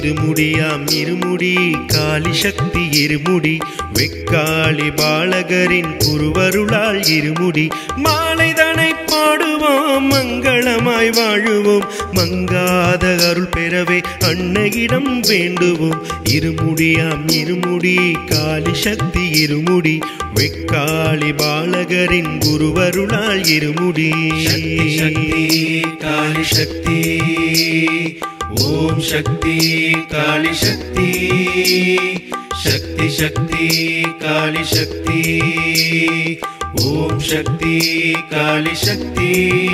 இருமுடியாம் இருமுடி காளி சக்தி இருமுடி வெக்காளி பாலகரின் குருவருளால் இருமுடி மாலைதனை பாடுவோம் மங்களமாய் வாழுவோம் மங்காத அருள் பெறவே அன்னையிடம் வேண்டுவோம் இருமுடியாம் இருமுடி காளி சக்தி இருமுடி வெக்காளி பாலகரின் குருவருளால் இருமுடி சக்தி சக்தி காளி சக்தி ஓம் சக்தி காளி சக்தி சக்தி சக்தி காளி சக்தி ஓம் சக்தி காளி சக்தி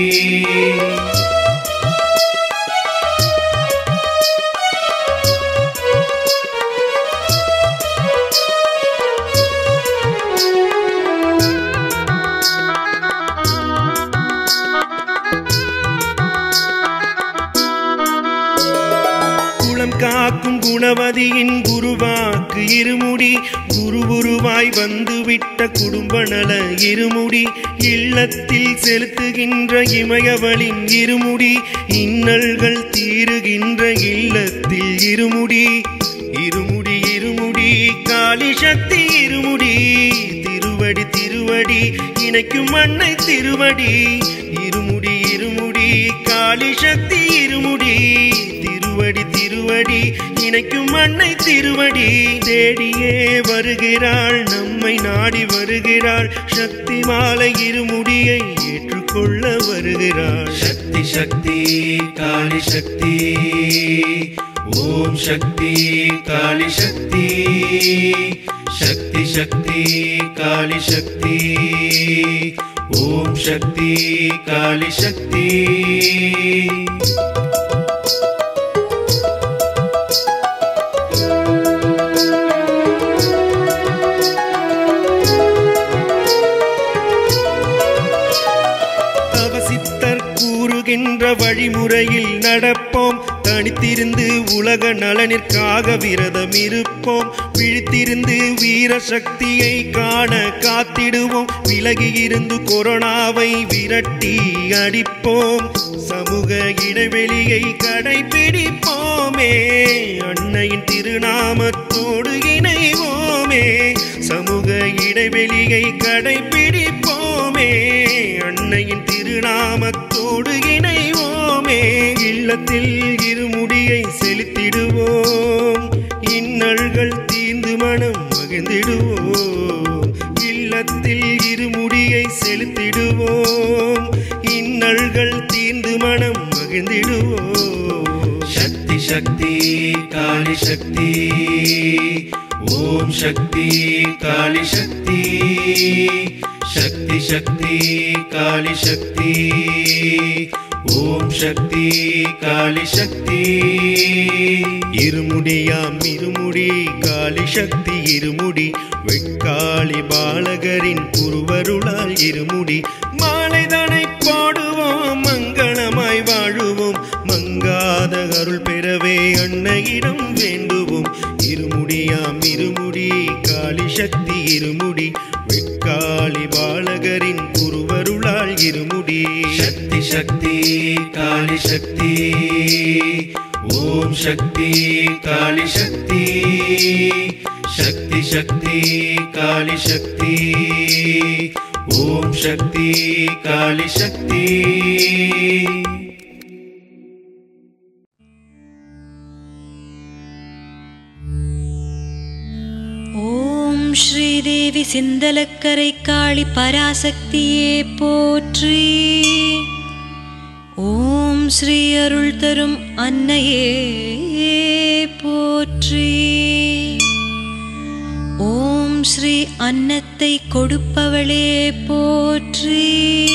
குளம் காக்கும் குணவதியின் குருவாக்கு இருமுடி குருவுருவாய் வந்துவிட்ட குடும்ப நல இருமுடி இல்லத்தில் செலுத்துகின்ற இமயவளின் இருமுடி இன்னல்கள் தீருகின்ற இல்லத்தில் இருமுடி இருமுடி இருமுடி காளி சக்தி இருமுடி திருவடி திருவடி இணைக்கும் அன்னை திருவடி இருமுடி இருமுடி காளி சக்தி இருமுடி திருவடி திருவடி இணைக்கும் அன்னை திருவடி தேடியே வருகிறாள் நம்மை நாடி வருகிறாள் சக்தி மாலை இருமுடியை ஏற்றுக்கொள்ள வருகிறாள் சக்தி சக்தி காளி சக்தி ஓம் சக்தி காளி சக்தி சக்தி சக்தி காளி சக்தி ஓம் சக்தி காளி சக்தி அவசித்தர் கூறுகின்ற வழிமுறையில் நடப்போம் தனித்திருந்து உலக நலனிற்காக விரதம் இருப்போம் விழித்திருந்து வீர சக்தியை காண காத்திடுவோம் விலகி இருந்து கொரோனாவை விரட்டி அடிப்போம் சமூக இடைவெளியை கடைபிடிப்போமே அன்னையின் திருநாமத்தோடு இணைவோமே சமூக இடைவெளியை கடைபிடிப்போமே அன்னையின் திருநாமத்தோடு இணைவோமே இல்லத்தில் இருமுடியை செலுத்திடுவோம் இன்னல்கள் தீர்ந்து மனம் மகிழ்ந்திடுவோம் இல்லத்தில் இருமுடியை செலுத்திடுவோம் இன்னல்கள் தீர்ந்து மனம் மகிழ்ந்திடுவோம் சக்தி சக்தி காளி சக்தி ஓம் சக்தி காளி சக்தி சக்தி சக்தி காளி சக்தி ஓம் சக்தி காளி சக்தி இருமுடியாம் இருமுடி காளி சக்தி இருமுடி வெக்காளி பாலகரின் குருவருளால் இருமுடி மாலைதனை பாடுவோம் மங்களமாய் வாழுவோம் மங்காத அருள் பெறவே அன்னையிடம் வேண்டுவோம் இருமுடியாம் இருமுடி காளி சக்தி இருமுடி வெக்காளி பாலகரின் குருவருளால் இருமுடி சக்தி சக்தி காளி சக்தி ஓம் சக்தி காளி சக்தி சக்தி சக்தி காளி சக்தி ஓம் சக்தி காளி சக்தி ஓம் ஸ்ரீதேவி சிந்தலக்கரை காளி பராசக்தியே போற்றி ஓம் ஸ்ரீ அருள் தரும் அன்னையே போற்றி ஓம் ஸ்ரீ அன்னத்தை கொடுப்பவளே போற்றி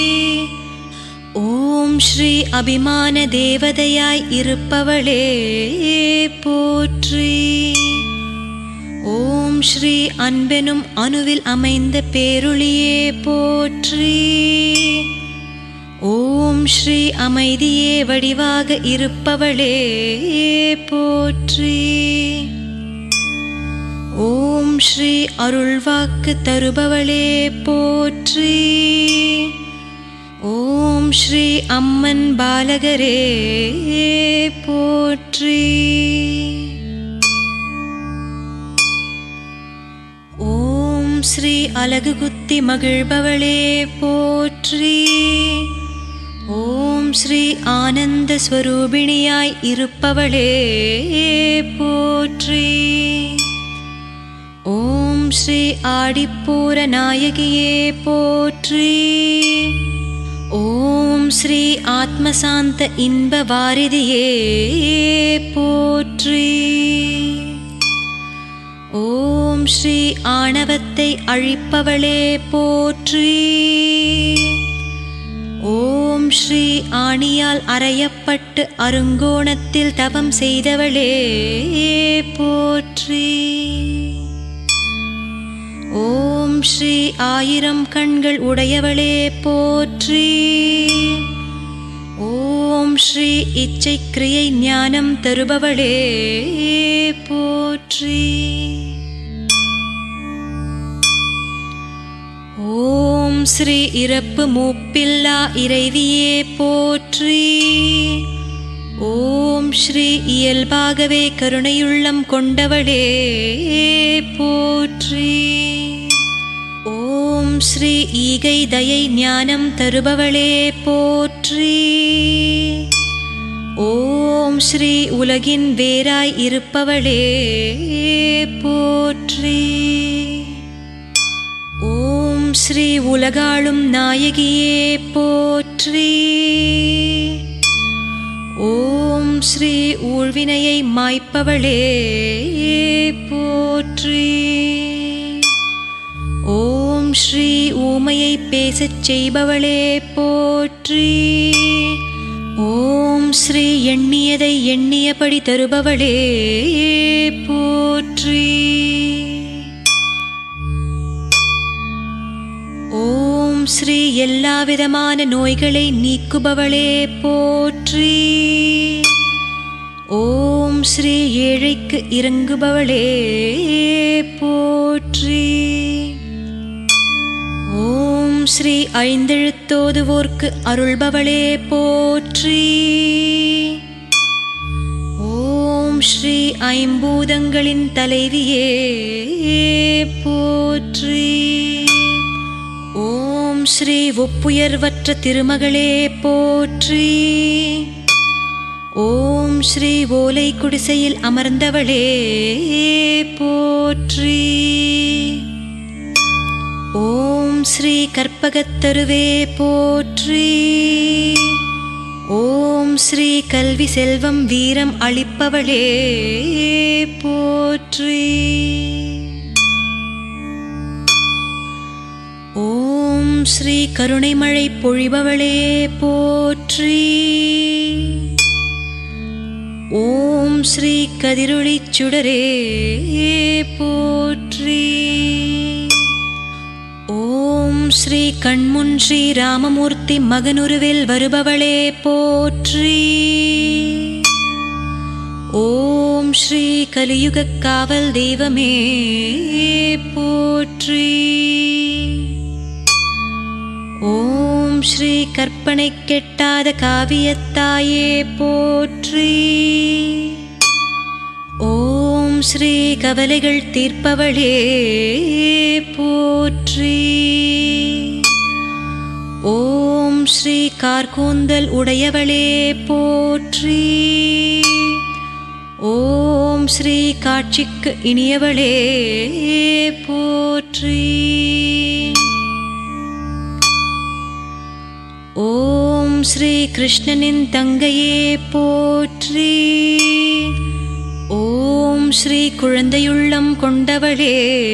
ஓம் ஸ்ரீ அபிமான தேவதையாய் இருப்பவளே போற்றி ஓம் ஸ்ரீ அன்பெனும் அணுவில் அமைந்த பேருளியே போற்றி ஓம் ஸ்ரீ அமைதியே வடிவாக இருப்பவளே போற்றி ஓம் ஸ்ரீ அருள்வாக்கு தருபவளே போற்றி ஓம் ஸ்ரீ அம்மன் பாலகரே போற்றி அலகு குத்தி மகிழ்பவளே போற்றி ஓம் ஸ்ரீ ஆனந்த ஸ்வரூபிணியாய் இருப்பவளே போற்றி ஓம் ஸ்ரீ ஆடிப்பூர நாயகியே போற்றி ஓம் ஸ்ரீ ஆத்மசாந்த இன்ப வாரிதியே போற்றி ஓம் ஸ்ரீ ஆணவத்தை அழிப்பவளே போற்றி ஓம் ஸ்ரீ ஆணியால் அறையப்பட்டு அருங்கோணத்தில் தவம் செய்தவளே போற்றி ஓம் ஸ்ரீ ஆயிரம் கண்கள் உடையவளே போற்றி ஓம் ஸ்ரீ இச்சை கிரியை ஞானம் தருபவளே போற்றி ஓம் ஸ்ரீ இறப்பு மூப்பில்லா இறைவியே போற்றி ஓம் ஸ்ரீ இயல்பாகவே கருணையுள்ளம் கொண்டவளே போற்றி ஓம் ஸ்ரீ ஈகை தயை ஞானம் தருபவளே போற்றி ஓம் ஸ்ரீ உலகின் வேராய் இருப்பவளே போற்றி ஓம் ஸ்ரீ உலகாளும் நாயகியே போற்றி ஓம் ஸ்ரீ ஊழ்வினையை மாய்ப்பவளே போற்றி ஓம் ஸ்ரீ ஊமையை பேசச் செய்பவளே போற்றி ஓம் ஸ்ரீ எண்ணியதை எண்ணியபடி தருபவளே போற்றி ஓம் ஸ்ரீ எல்லாவிதமான நோய்களை நீக்குபவளே போற்றி ஓம் ஸ்ரீ ஏழைக்கு இறங்குபவளே போற்றி ஓம் ஸ்ரீ ஐந்தெழுத்தோதுவோர்க்கு அருள்பவளே போற்றி ஓம் ஸ்ரீ ஐம்பூதங்களின் தலைவியே போற்றி ஓம் ஸ்ரீ ஒப்புயர்வற்ற திருமகளே போற்றி ஓம் ஸ்ரீ ஓலை குடிசையில் அமர்ந்தவளே போற்றி ஓம் ஸ்ரீ கற்பகத்தருவே போற்றி ஓம் ஸ்ரீ கல்வி செல்வம் வீரம் அளிப்பவளே போற்றி ஓம் ஸ்ரீ கருணைமழை பொழிபவளே போற்றி ஓம் ஸ்ரீ கதிரொளிச் சுடரே போற்றி ஓம் ஸ்ரீ கண்முன் ஸ்ரீ ராமமூர்த்தி மகனுருவில் வருபவளே போற்றி ஓம் ஸ்ரீ கலியுகக் காவல் தெய்வமே போற்றி ஓம் ஸ்ரீ கற்பனை கெட்டாத காவியத்தாயே போற்றி ஓம் ஸ்ரீ கவலைகள் தீர்ப்பவளே போற்றி ஓம் ஸ்ரீ கார்கூந்தல் உடையவளே போற்றி ஓம் ஸ்ரீ காட்சிக்கு இனியவளே போற்றி ஓம் ஸ்ரீ கிருஷ்ணனின் தங்கையே போற்றி ஓம் ஸ்ரீ குழந்தையுள்ளம் கொண்டவளே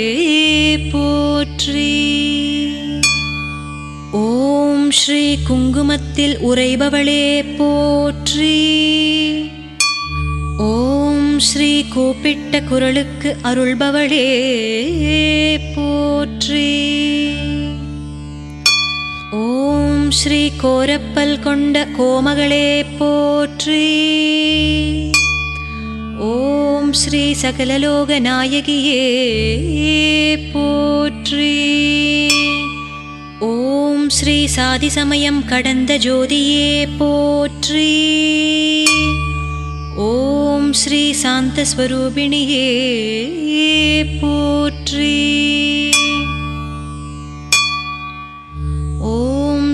போற்றி ஓம் ஸ்ரீ குங்குமத்தில் உறைபவளே போற்றி ஓம் ஸ்ரீ கூப்பிட்ட குரலுக்கு அருள்பவளே போற்றி ஓம் ஸ்ரீ கோரப்பல் கொண்ட கோமகளே போற்றி ஓம் ஸ்ரீ சகலலோக நாயகியே போற்றி ஓம் ஸ்ரீ சாதி சமயம் கடந்த ஜோதியே போற்றி ஓம் ஸ்ரீ சாந்த ஸ்வரூபிணியே போற்றி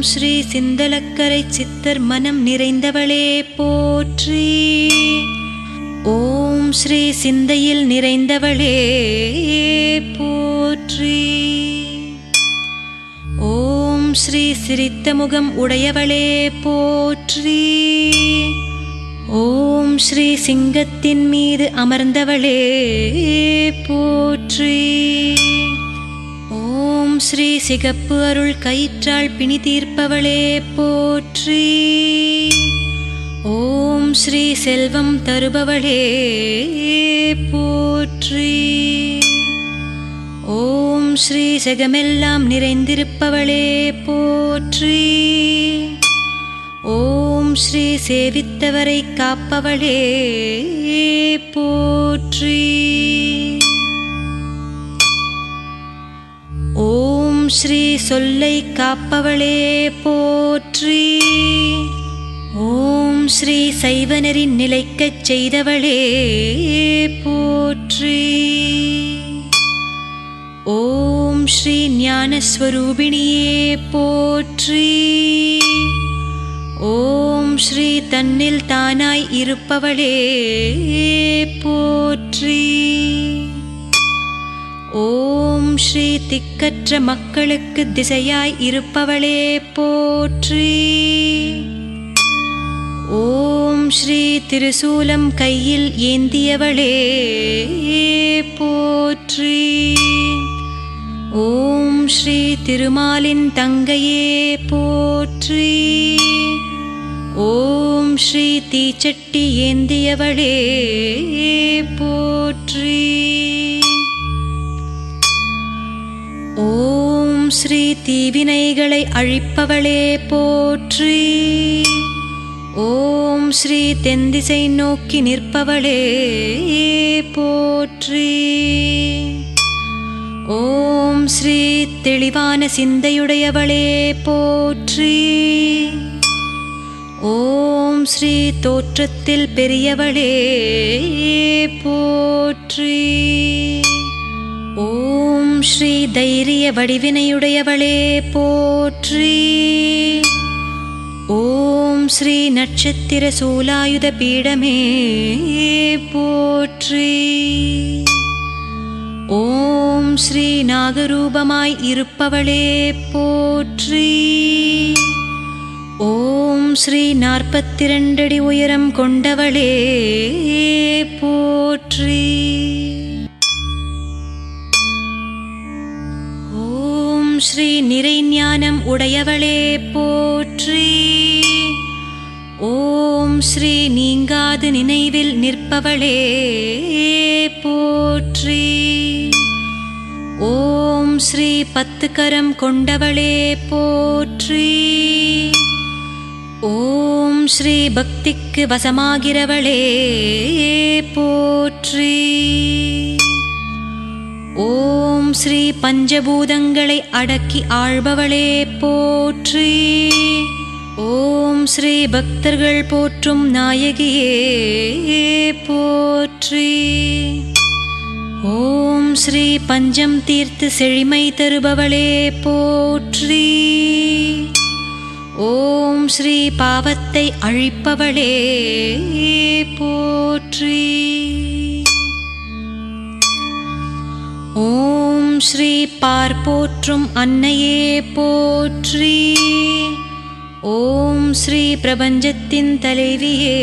ஸ்ரீ சிந்தலக்கரை சித்தர் மனம் நிறைந்தவளே போற்றி ஓம் ஸ்ரீ சிந்தையில் நிறைந்தவளே போற்றி ஓம் ஸ்ரீ சிரித்த முகம் உடையவளே போற்றி ஓம் ஸ்ரீ சிங்கத்தின் மீது அமர்ந்தவளே போற்றி ஓம் ஸ்ரீ சிகப்பு அருள் கயிற்றால் பிணி தீர்ப்பவளே போற்றி ஓம் ஸ்ரீ செல்வம் தருபவளே போற்றி ஓம் ஸ்ரீ செகமெல்லாம் நிறைந்திருப்பவளே போற்றி ஓம் ஸ்ரீ சேவித்தவரை காப்பவளே போற்றி ஓம் ஸ்ரீ சொல்லை காப்பவளே போற்றி ஓம் ஸ்ரீ சைவனரி நிலைக்கச் செய்தவளே போற்றி ஓம் ஸ்ரீ ஞானஸ்வரூபிணியே போற்றி ஓம் ஸ்ரீ தன்னில் தானாய் இருப்பவளே போற்றி ஓம் ஸ்ரீ திக்கற்ற மக்களுக்கு திசையாய் இருப்பவளே போற்றி ஓம் ஸ்ரீ திருசூலம் கையில் ஏந்தியவளே போற்றி ஓம் ஸ்ரீ திருமாலின் தங்கையே போற்றி ஓம் ஸ்ரீ தீச்சட்டி ஏந்தியவளே போற்றி ஓம் ஸ்ரீ தீவினைகளை அழிப்பவளே போற்றி ஓம் ஸ்ரீ தென்திசை நோக்கி நிற்பவளே போற்றி ஓம் ஸ்ரீ தெளிவான சிந்தையுடையவளே போற்றி ஓம் ஸ்ரீ தோற்றத்தில் பெரியவளே போற்றி ஓம் ஸ்ரீ தைரிய வடிவினையுடையவளே போற்றி ஓம் ஸ்ரீ நட்சத்திர சூலாயுத பீடமே போற்றி ஓம் ஸ்ரீ நாகரூபமாய் இருப்பவளே போற்றி ஓம் ஸ்ரீ நாற்பத்திரண்டடி உயரம் கொண்டவளே போற்றி ஓம் ஸ்ரீ நிறைஞானம் உடையவளே போற்றி ஓம் ஸ்ரீ நீங்காது நினைவில் நிற்பவளே போற்றி ஓம் ஸ்ரீ பத்து கரம் கொண்டவளே போற்றி ஓம் ஸ்ரீ பக்திக்கு வசமாகிறவளே போற்றி ஓம் ஸ்ரீ பஞ்சபூதங்களை அடக்கி ஆள்பவளே போற்றி ஓம் ஸ்ரீ பக்தர்கள் போற்றும் நாயகியே போற்றி ஓம் ஸ்ரீ பஞ்சம் தீர்த்து செழிமை தருபவளே போற்றி ஓம் ஸ்ரீ பாவத்தை அழிப்பவளே போற்றி ஓம் ஸ்ரீ பார்ப்போற்றும் அன்னையே போற்றி ஓம் ஸ்ரீ பிரபஞ்சத்தின் தலைவியே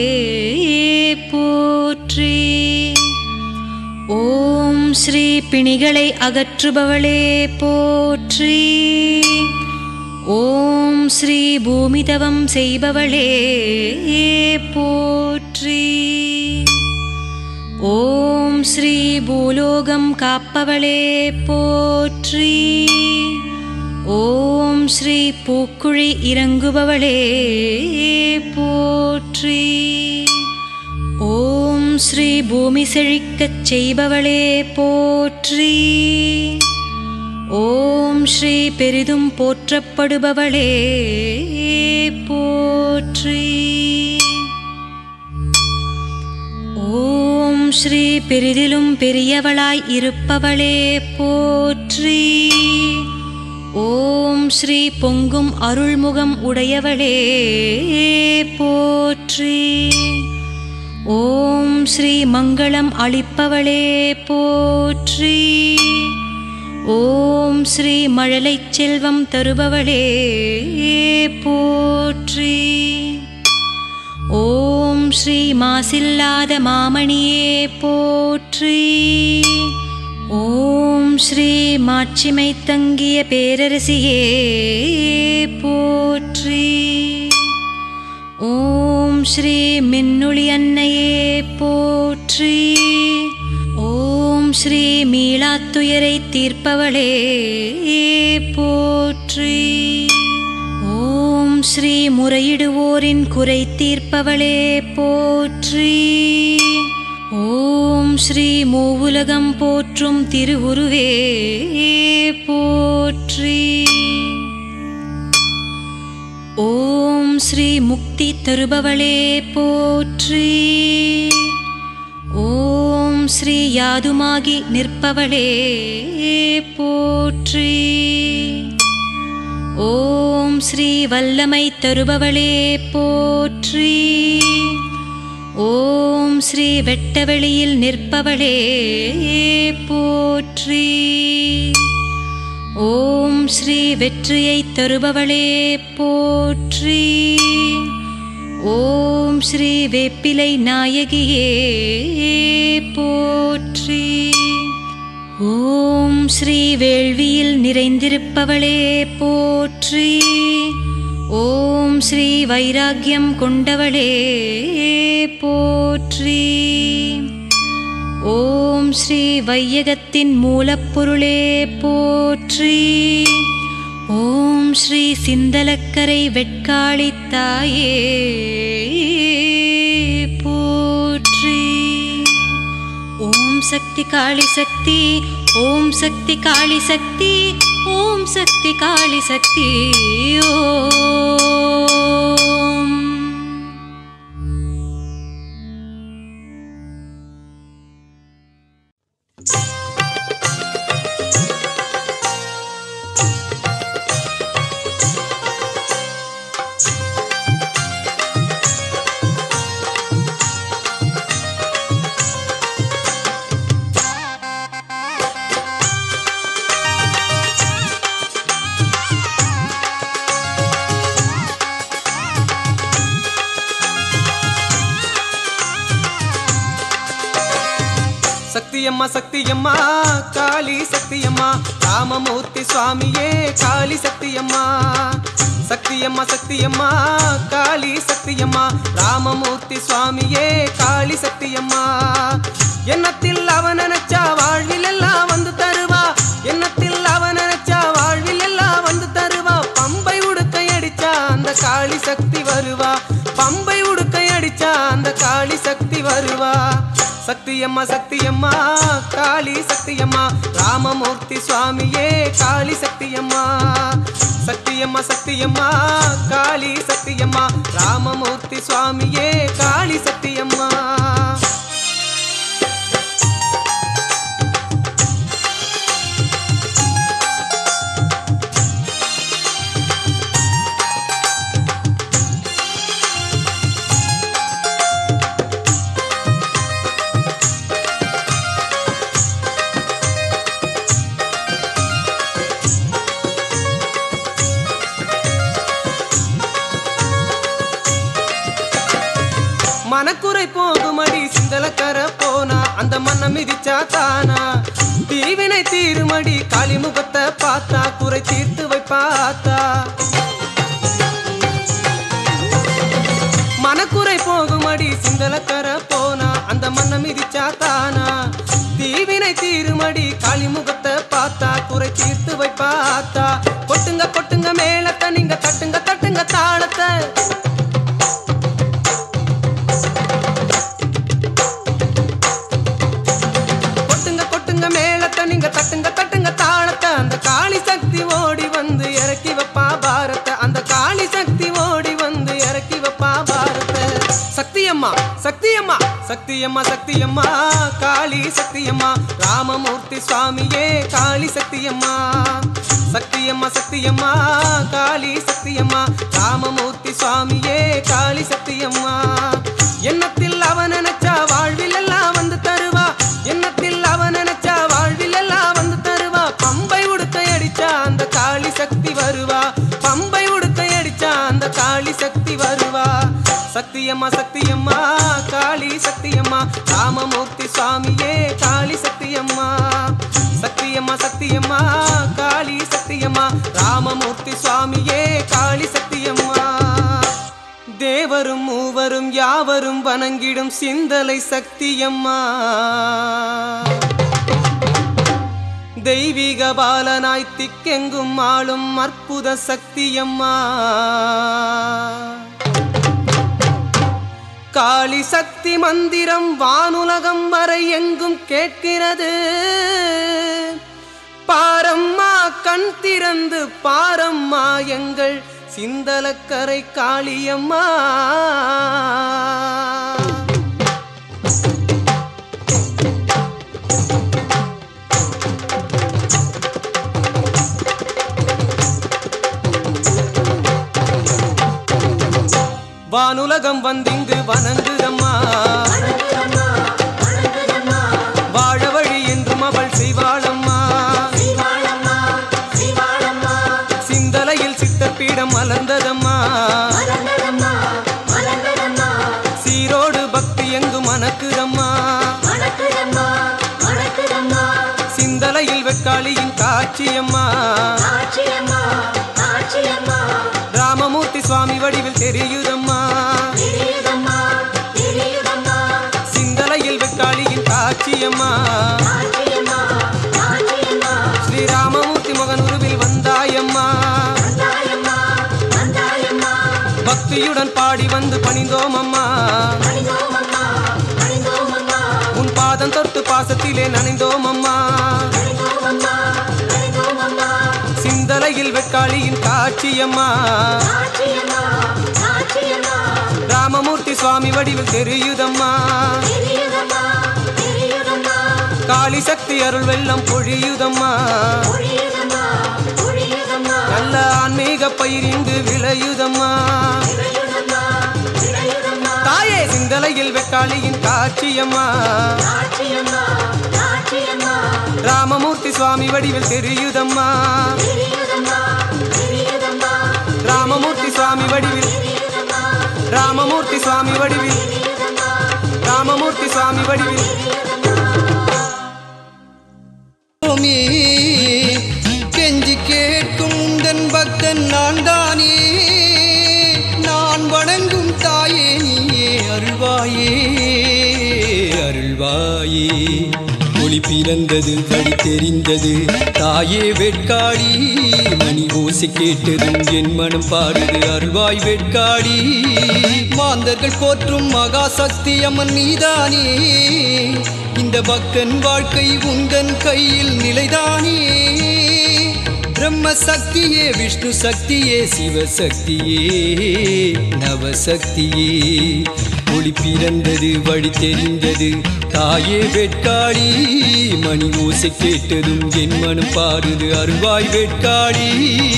போற்றி ஓம் ஸ்ரீ பிணிகளை அகற்றுபவளே போற்றி ஓம் ஸ்ரீ பூமிதவம் செய்பவளே போற்றி ஓம் ஸ்ரீ பூலோகம் காப்பவளே போற்றி ஓம் ஸ்ரீ பூக்குழி இறங்குபவளே போற்றி ஓம் ஸ்ரீ பூமி செழிக்கச் செய்பவளே போற்றி ஓம் ஸ்ரீ பெரிதும் போற்றப்படுபவளே போற்றி ஓம் ஸ்ரீ பெரிதிலும் பெரியவளாய் இருப்பவளே போற்றி ஓம் ஸ்ரீ பொங்கும் அருள்முகம் உடையவளே போற்றி ஓம் ஸ்ரீ மங்களம் அளிப்பவளே போற்றி ஓம் ஸ்ரீ மழலைச் செல்வம் தருபவளே போற்றி ஓம் ஸ்ரீ மாசில்லாத மாமணியே போற்றி ஓம் ஸ்ரீ மாட்சிமை தங்கிய பேரரசியே போற்றி ஓம் ஸ்ரீ மின்னுளி அன்னையே போற்றி ஓம் ஸ்ரீ மீளாத்துயரை தீர்ப்பவளே போற்றி ஓம் ஸ்ரீ முறையிடுவோரின் குறை தீர்ப்பவளே போற்றி ஓம் ஸ்ரீ மூவுலகம் போற்றும் திருவுருவே போற்றி ஓம் ஸ்ரீ முக்தி தருபவளே போற்றி ஓம் ஸ்ரீ யாதுமாகி நிற்பவளே போற்றி ஓம் ஸ்ரீ வல்லமை தருபவளே போற்றி ஓம் ஸ்ரீ வெட்டவெளியில் நிற்பவளே போற்றி ஓம் ஸ்ரீ வெற்றியை தருபவளே போற்றி ஓம் ஸ்ரீ வேப்பிலை நாயகியே போற்றி ஓம் ஸ்ரீ வேள்வியில் நிறைந்திருப்பவளே போற்றி ஓம் ஸ்ரீ வைராக்கியம் கொண்டவளே போற்றி ஓம் ஸ்ரீ வையகத்தின் மூலப்பொருளே போற்றி ஓம் ஸ்ரீ சிந்தலக்கரை வெட்காளி தாயே போற்றி ஓம் சக்தி காளி சக்தி ஓம் சக்தி காளி சக்தி ஓம் சக்தி காளி சக்தி ஓம் சக்தியம்மா சக்தியம்மா காளி சக்தியம்மா ராமமூர்த்தி சுவாமியே காளி சக்தியம்மா சக்தியம்மா சக்தியம்மா காளி சக்தியம்மா ராமமூர்த்தி சுவாமியே காளி சக்தியம்மா எண்ணத்தில் அவன் நினைச்சா வாழ்வில் எல்லாம் வந்து தருவா எண்ணத்தில் அவன் நினைச்சா வாழ்வில் எல்லாம் வந்து தருவா பம்பை உடுக்கை அடிச்சா அந்த காளி சக்தி வருவா பம்பை உடுக்கை அடிச்சா அந்த காளி சக்தி வருவா சக்தியம்மா சக்தியம்மா காளி சக்தியம்மா ராமமூர்த்தி சுவாமியே காளி சக்தியம்மா சக்தியம்மா சக்தியம்மா காளி சக்தியம்மா ராமமூர்த்தி சுவாமியே காளி சக்தியம்மா மனக்குறை போகுமடி சிந்தலக்கர போனா அந்த மண்ணை மிதிச்சா தானா தீவினை தீருமடி காளிமுகத்தை பார்த்தா குறை தீர்த்து வைப்பாத்தா மனக்குறை போகுமடி சிந்தலக்கர போனா அந்த மண்ணை மிதிச்சா தானா தீவினை தீருமடி காளிமுகத்தை பார்த்தா குறை தீர்த்து வைப்பாத்தா கொட்டுங்க கொட்டுங்க மேளத்தை நீங்க தட்டுங்க தட்டுங்க தாளத்தை கொட்டுங்க கொட்டுங்க மேளத்தை நீங்க தட்டுங்க தட்டுங்க தாளத்தை அந்த காளி சக்தி ஓடி வந்து இறக்கி வைப்பா பாரத்தை அந்த காளி சக்தி ஓடி வந்து இறக்கி வைப்பா பாரத்தை சக்தியம்மா சக்தியம்மா சக்தியம்மா சக்தியம்மா காளி சக்தியம்மா ராமமூர்த்தி சுவாமியே காளி சக்தியம்மா சக்தி சக்தியம்மா சக்தியம்மா காளி சக்தியம்மா ராமமூர்த்தி சுவாமியே காளி சக்தியம்மா எண்ணத்தில் அவன் நினைச்சா வாழ்வில் எல்லாம் வந்து தருவா எண்ணத்தில் அவன் நினைச்சா வாழ்வில் எல்லாம் வந்து தருவா பம்பை உடுக்கை அடிச்சா அந்த காளி சக்தி வருவா பம்பை உடுக்கை அடிச்சா அந்த காளி சக்தி வருவா சக்தியம்மா சக்தியம்மா காளி சக்தியம்மா ராமமூர்த்தி சுவாமியே காளி சக்தியம்மா சக்தியம்மா சக்தியம்மா காளி சக்தியம்மா ராமமூர்த்தி சுவாமியே காளி சக்தியம்மா தேவரும் மூவரும் யாவரும் வணங்கிடும் சிந்தலை சக்தியம்மா தெய்வீக பாலனாய் திக்கெங்கும் ஆளும் அற்புத சக்தியம்மா காளி சக்தி மந்திரம் வானுலகம் வரை எங்கும் கேட்கிறது பாரம்மா கண் திறந்து பாரம்மா எங்கள் சிந்தலக்கரை காளியம்மா வானுலகம் வந்திங்கு வணங்குதம்மா வாழ வழி என்றும் அவள் செய்வாளம்மா சிந்தலையில் சித்தப்பீடம் மலர்ந்ததம்மா சீரோடு பக்தி எங்கும் மணக்குதம்மா சிந்தலையில் வெக்காளியின் காட்சியம்மா ராமமூர்த்தி சுவாமி வடிவில் தெரியுதம்மா சிந்தலையில் வெக்காளியின் காட்சியம்மா ஸ்ரீராமமூர்த்தி மகன் உருவில் வந்தாயம்மா பக்தியுடன் பாடி வந்து பணிந்தோம் அம்மா உன் பாதம் தொட்டு பாசத்திலே நனைந்தோம் அம்மா சிந்தலையில் வெக்காளியின் காட்சியம்மா ராமமூர்த்தி சுவாமி வடிவில் தெரியுதம்மா காளி சக்தி அருள் வெள்ளம் பொழியுதம்மா நல்ல ஆன்மீக பயிர் இங்கு விளையுதம்மா தாயே சிந்தலையில் வெக்காளியின் காட்சியம்மா ராமமூர்த்தி சுவாமி வடிவில் தெரியுதம்மா ராமமூர்த்தி சுவாமி வடிவில் ராமமூர்த்தி சுவாமி வடிவில் ராமமூர்த்தி சுவாமி வடிவில் சுவாமி கெஞ்சி கேட்கும் உந்தன் பக்தன் நான் தானே நான் வணங்கும் தாயே நீயே அருள்வாயே அருள்வாயே ஒளி பிறந்தது வழி தெரிந்தது தாயே வெட்காடி மணி ஓசை கேட்டதும் என் மனம் பாடுது அருள்வாய் வெட்காடி மாந்தர்கள் போற்றும் மகா சக்தி அம்மன் நீதானே இந்த பக்தன் வாழ்க்கை உந்தன் கையில் நிலைதானே பிரம்ம சக்தியே விஷ்ணு சக்தியே சிவசக்தியே நவசக்தியே ஒளி பிறந்தது வழி தெரிந்தது தாயே வெட்காடி மணி ஓசை கேட்டதும் என் மனம் பாடுது அருள்வாய் வெட்காடி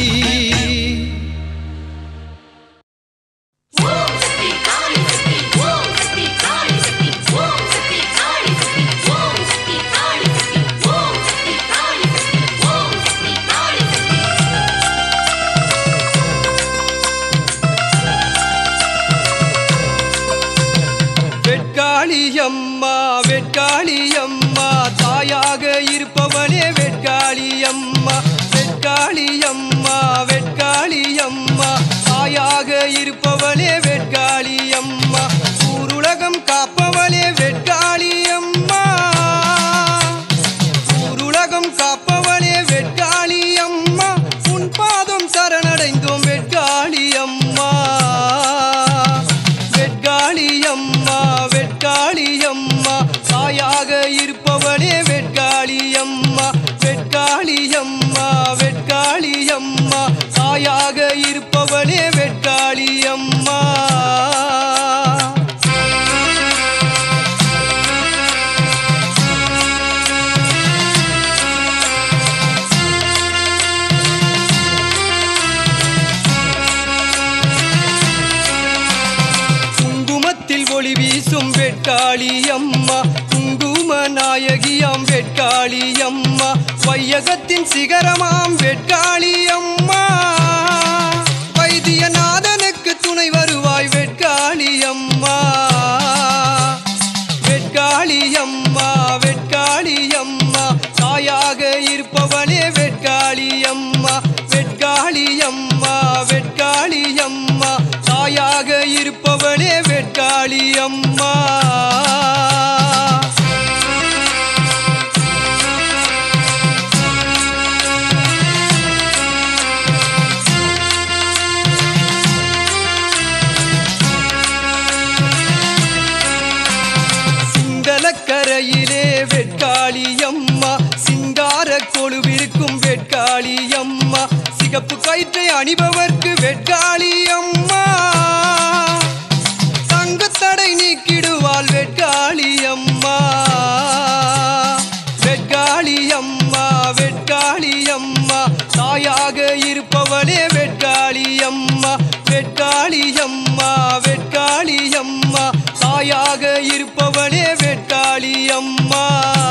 வெட்காளி அம்மா வெட்காளி அம்மா தாயாக இருப்பவனே வெட்காளி அம்மா வெட்காளி அம்மா வெட்காளி அம்மா தாயாக இருப்பவனே வெட்காளி அம்மா ஊருலகம் காப்பவளே வெட்காளி அம்மா ஊருலகம் காப்பவளே வெட்காளி அம்மா உன் பாதம் சரணடைந்தோம் வெட்காளி அம்மா வெட்காளி அம்மா வெட்காளி அம்மா தாயாக இருப்பவனே வெட்காளி அம்மா வெட்காளி அம்மா வெட்காளி அம்மா தாயாக இருப்பவனே வெட்காளி அம்மா வெட்காளி அம்மா குங்கும நாயகியாம் வெட்காளி அம்மா வையகத்தின் சிகரமாம் வெட்காளி அம்மா வைத்தியநாதனுக்கு துணை வருவாய் வெட்காளி அம்மா வெட்காளி அம்மா வெட்காளி அம்மா தாயாக இருப்பவளே வெட்காளி அம்மா வெட்காளி அம்மா வெட்காளி அம்மா தாயாக இருப்பவளே வெட்காளி அம்மா சிங்களக்கரையிலே வெட்காளி அம்மா சிங்கார கொழுவிருக்கும் வெட்காளி அம்மா சிகப்பு கயிற்றை அணிபவர்க்கு வெட்காளி அம்மா தங்குத்தடை நீக்கிடுவாள் வெட்காளி அம்மா வெட்காளி அம்மா வெட்காளி அம்மா தாயாக இருப்பவளே வெட்காளி அம்மா வெட்காளி அம்மா வெட்காளி அம்மா தாயாக இருப்பவளே வெட்காளி அம்மா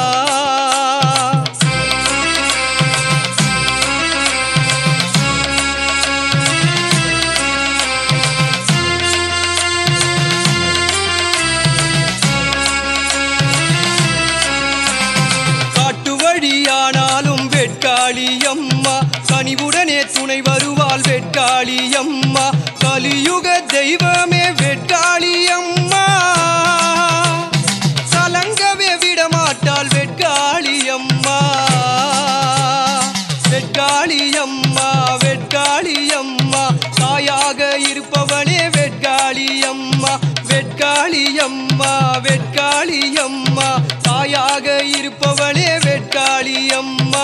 காட்டு வழியானாலும் வெட்காளி அம்மா கனிவுடனே துணை வருவாள் வெட்காளி அம்மா கலியுக தெய்வமே வெட்காளி அம்மா சலங்கவே விடமாட்டாள் வெட்காளி அம்மா வெட்காளி அம்மா வெட்காளி அம்மா தாயாக இருப்பவளே வெட்காளி அம்மா வெட்காளி அம்மா வெட்காளி அம்மா தாயாக இருப்பவளே வெட்காளி அம்மா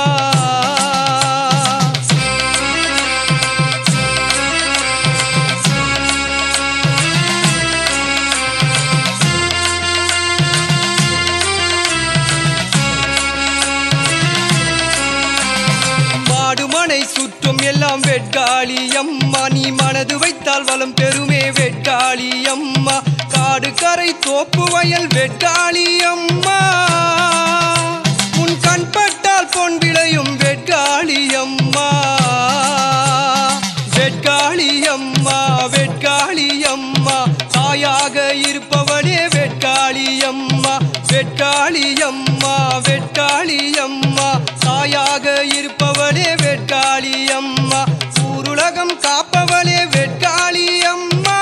மாடுமனை சுற்றும் எல்லாம் வெட்காளி அம்மா நீ மனது வைத்தால் வளம் பெருமே வெட்காளி அம்மா காடு கரை தோப்பு வயல் வெட்காளி அம்மா உன் கண் பட்டால் பொன் விளையும் வெட்காளி அம்மா வெட்காளி அம்மா வெட்காளி அம்மா தாயாக இருப்பவளே வெட்காளி அம்மா வெட்காளி அம்மா வெட்காளி அம்மா தாயாக இருப்பவளே வெட்காளி அம்மா ஊருலகம் காப்பவளே வெட்காளி அம்மா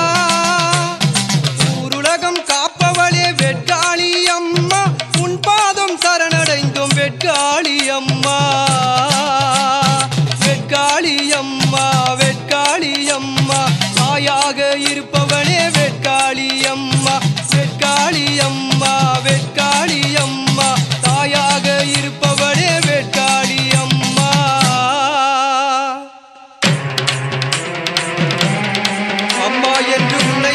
ஊருலகம் காப்பவளே வெட்காளி அம்மா உன் பாதம் சரணடைந்தோம் வெட்காளி அம்மா வெட்காளி அம்மா வெட்காளி அம்மா தாயாக இருப்பவளே வெட்காளி அம்மா வெட்காளி அம்மா வெட்காளி அம்மா தாயாக இருப்பவளே வெட்காளி அம்மா அம்மா என்று உன்னை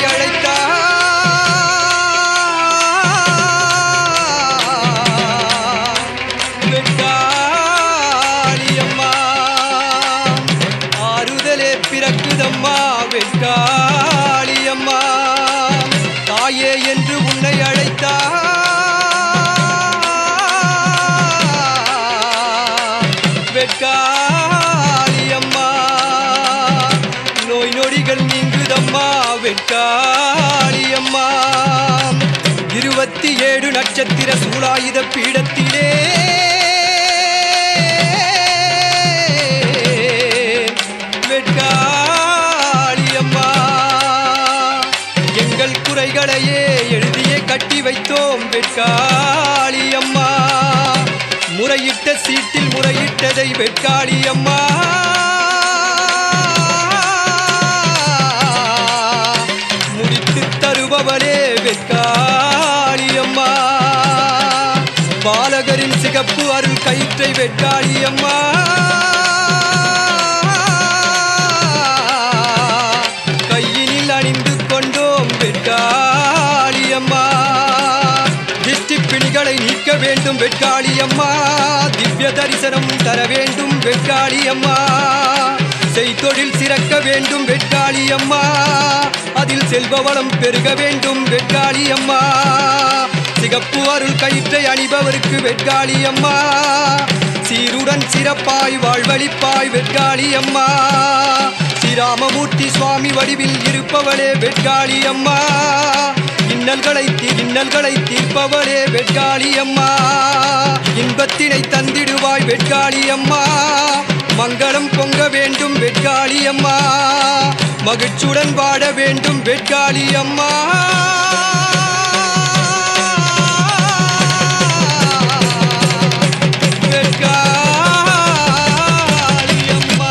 அழைத்தார் வெட்காளி அம்மா ஆறுதலே பிறக்குதம்மா வெட்காளி அம்மா தாயே என்று உன்னை அழைத்தார் வெட்காளி அம்மா நோய் நொடிகள் நீங்குதம்மா வெட்காளி அம்மா இருபத்தி ஏழு நட்சத்திர சூலாயுத பீடத்திலே வெட்காளி அம்மா எங்கள் குறைகளையே எழுதியே கட்டி வைத்தோம் வெட்காளி அம்மா முறையிட்ட சீட்டில் முறையிட்டதை வெட்காளி அம்மா முடித்து தருபவளே வெட்காளி அம்மா பாலகரின் சிகப்பு அருள் கயிற்றை வெட்காளி அம்மா கையினில் அணிந்து கொண்டோம் வெட்காளி அம்மா திஷ்டி பிணிகளை நீக்க வேண்டும் வெட்காளி அம்மா திவ்ய தரிசனம் தர வேண்டும் வெட்காளி அம்மா செய்தொழில் சிறக்க வேண்டும் வெட்காளி அம்மா அதில் செல்வ வளம் பெருக வேண்டும் வெட்காளி அம்மா சிகப்பு அருள் கயிற்றை அணிபவருக்கு வெட்காளி அம்மா சீருடன் சிறப்பாய் வாழ்வழிப்பாய் வெட்காளி அம்மா ஸ்ரீராமமூர்த்தி சுவாமி வடிவில் இருப்பவளே வெட்காளி அம்மா இன்னல்களை தீ இன்னல்களை தீர்ப்பவளே வெட்காளி அம்மா இன்பத்தினை தந்திடுவாய் வெட்காளி அம்மா மங்களம் பொங்க வேண்டும் வெட்காளி அம்மா மகிழ்ச்சியுடன் வாழ வேண்டும் வெட்காளி அம்மா வெட்காளி அம்மா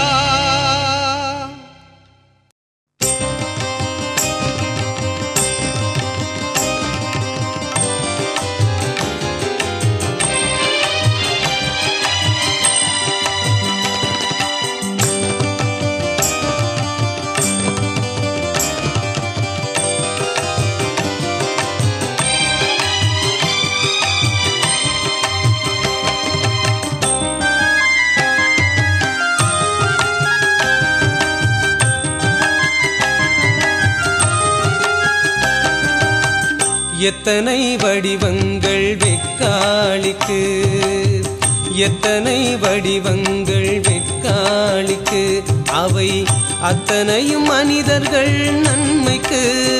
எத்தனை வடிவங்கள் வெக்காளிக்கு எத்தனை வடிவங்கள் வெக்காளிக்கு அவை அத்தனையும் மனிதர்கள் நன்மைக்கு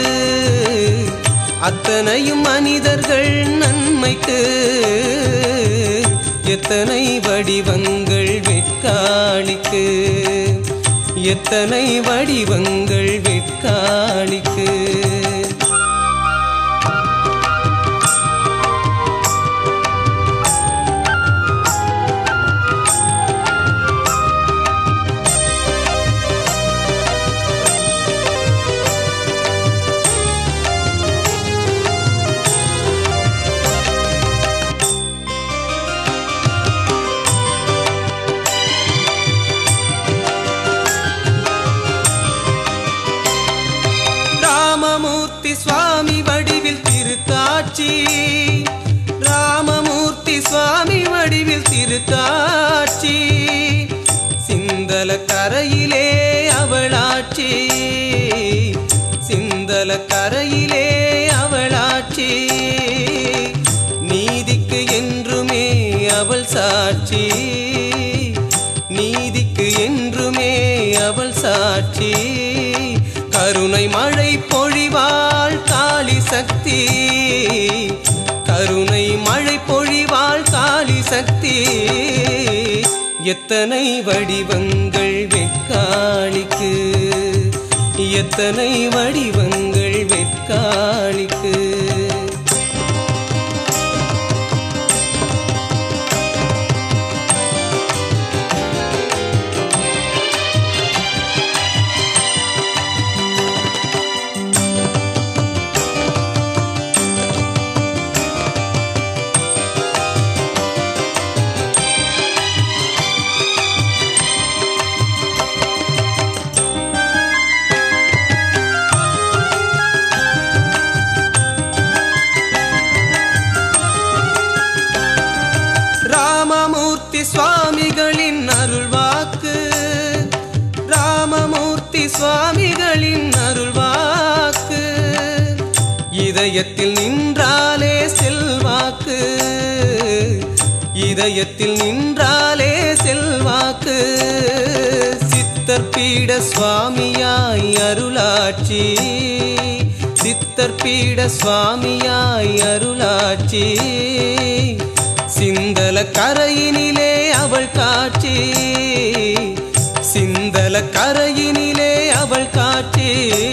அத்தனையும் மனிதர்கள் நன்மைக்கு எத்தனை வடிவங்கள் வெக்காளிக்கு எத்தனை வடிவங்கள் வெக்காளிக்கு ராமமூர்த்தி சுவாமி வடிவில் திருக்காட்சி ராமமூர்த்தி சுவாமி வடிவில் திருக்காட்சி சிந்தல கரையிலே அவளாட்சி சிந்தல கரையிலே அவளாட்சி நீதிக்கு என்றுமே அவள் சாட்சி நீதிக்கு என்றுமே அவள் சாட்சி கருணை மழை பொழிவாள் காளி சக்தி கருணை மழை பொழிவாள் காளி சக்தி எத்தனை வடிவங்கள் வெக்காளிக்கு எத்தனை வடிவங்கள் வெக்காளிக்கு ராமமூர்த்தி சுவாமிகளின் அருள்வாக்கு ராமமூர்த்தி சுவாமிகளின் அருள்வாக்கு இதயத்தில் நின்றாலே செல்வாக்கு இதயத்தில் நின்றாலே செல்வாக்கு சித்தர் பீட சுவாமியாய் அருளாட்சி சித்தர் பீட சுவாமியாய் அருளாட்சி சிந்தல கரையினிலே அவள் காட்சி சிந்தல கரையினிலே அவள் காட்சி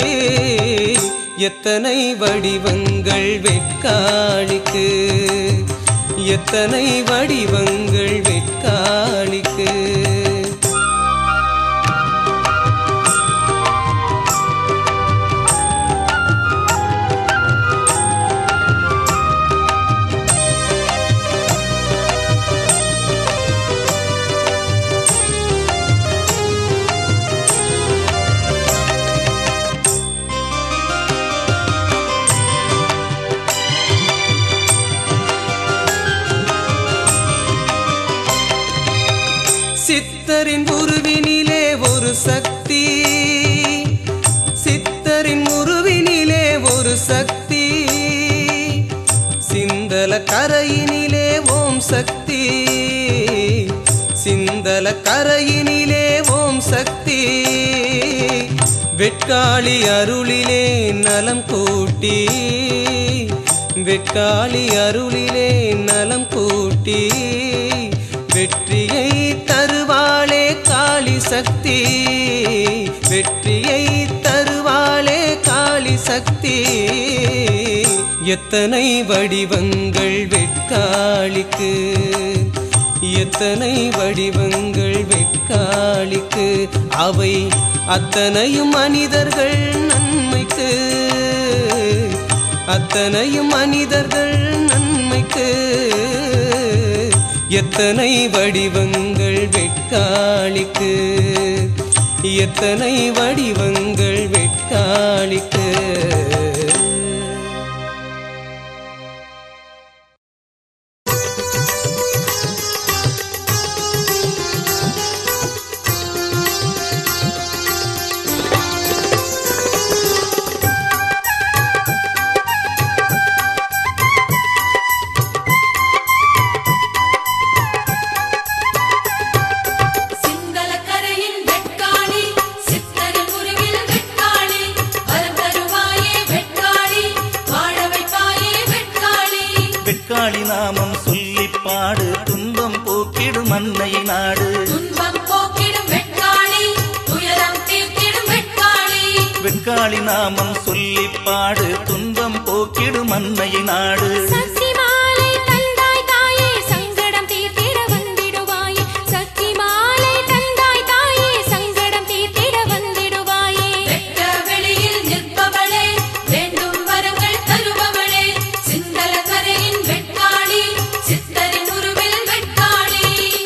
எத்தனை வடிவங்கள் வெட்காளிக்கு எத்தனை வடிவங்கள் வெட்காளிக்கு சித்தரின் உருவினிலே ஒரு சக்தி சித்தரின் உருவினிலே சக்தி சிந்தல கரையினிலே ஓம் சக்தி வெட்காளி அருளிலே நலம் கூட்டி வெட்காளி அருளிலே நலம் கூட்டி வெற்றியை தருவாளே காளி சக்தி வெற்றியை தருவாளே காளி சக்தி எத்தனை வடிவங்கள் வெட்காளிக்கு எத்தனை வடிவங்கள் வெட்காளிக்கு அவை அத்தனையும் மனிதர்கள் நன்மைக்கு அத்தனையும் மனிதர்கள் நன்மைக்கு எத்தனை வடிவங்கள் வெட்காளிக்கு எத்தனை வடிவங்கள் வெட்காளிக்கு சிங்களக்கரையின் வெட்காளி சித்தரின் உருவில் வெட்காளி வரம் தருவாயே வெட்காளி வாழ வைப்பாயே வெட்காளி வெட்காளி நாமம் சொல்லி பாடு துன்பம் போக்கிடும் அன்னை நாடு துன்பம் போக்கிடும் வெட்காளி துயரம் தீர்த்திடும் வெட்காளி வெட்காளி நாமம் சொல்லி பாடு துன்பம் போக்கிடும் அன்னை நாடு சக்தி மாலை தந்தாய் தாயே சங்கடம் தீர்த்திட வந்திடுவாயே சக்தி மாலை தந்தாய் தாயே சங்கடம் தீர்த்திட வந்திடுவாயே வெட்ட வெளியில் நிற்பவளே வேண்டும் வரங்கள் தருபவளே சிங்களக்கரையின் வெட்காளி சித்தரின் உருவில் வெட்காளி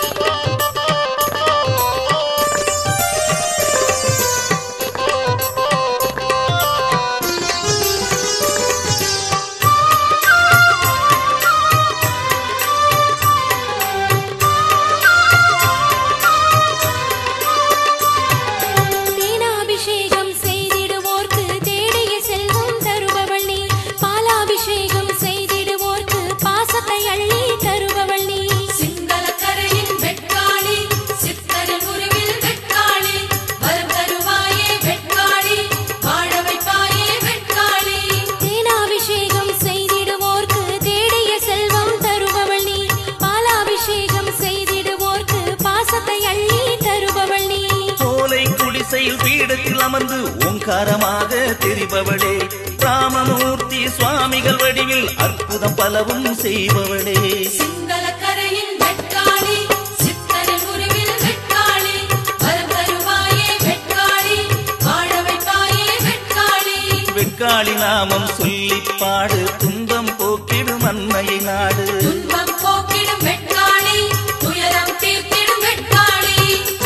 தேனாபிஷேகம் செய்திடுவோர்க்கு தேடிய செல்வம் தருபவள் நீ பாலாபிஷேகம் செய்திடுவோர்க்கு பாசத்தை அள்ளி தருபவள் நீ சிங்களக்கரையின் வெட்காளி சித்தரின் உருவில் வெட்காளி வரம் தருவாயே வெட்காளி வாழ வைப்பாயே வெட்காளி தேனாபிஷேகம் செய்திடுவோர்க்கு தேடிய செல்வம் தருபவள் நீ பாலாபிஷேகம் செய்திடுவோர்க்கு பாசத்தை அள்ளி தருபவள் நீ சோலை குடிசையில் பீடத்தில் அமர்ந்து ஓங்காரமாக தெரிபவளே ராமமூர்த்தி சுவாமிகள் வடிவில் அற்புதம் பலவும் செய்பவளே சிங்களக்கரையின் வெட்காளி சித்தரின் உருவில் வெட்காளி வரம் தருவாயே வெட்காளி வாழ வைப்பாயே வெட்காளி வெட்காளி நாமம் சொல்லி பாடு துன்பம் போக்கிடும் அன்னையை நாடு துன்பம் போக்கிடும் வெட்காளி துயரம் தீர்த்திடும் வெட்காளி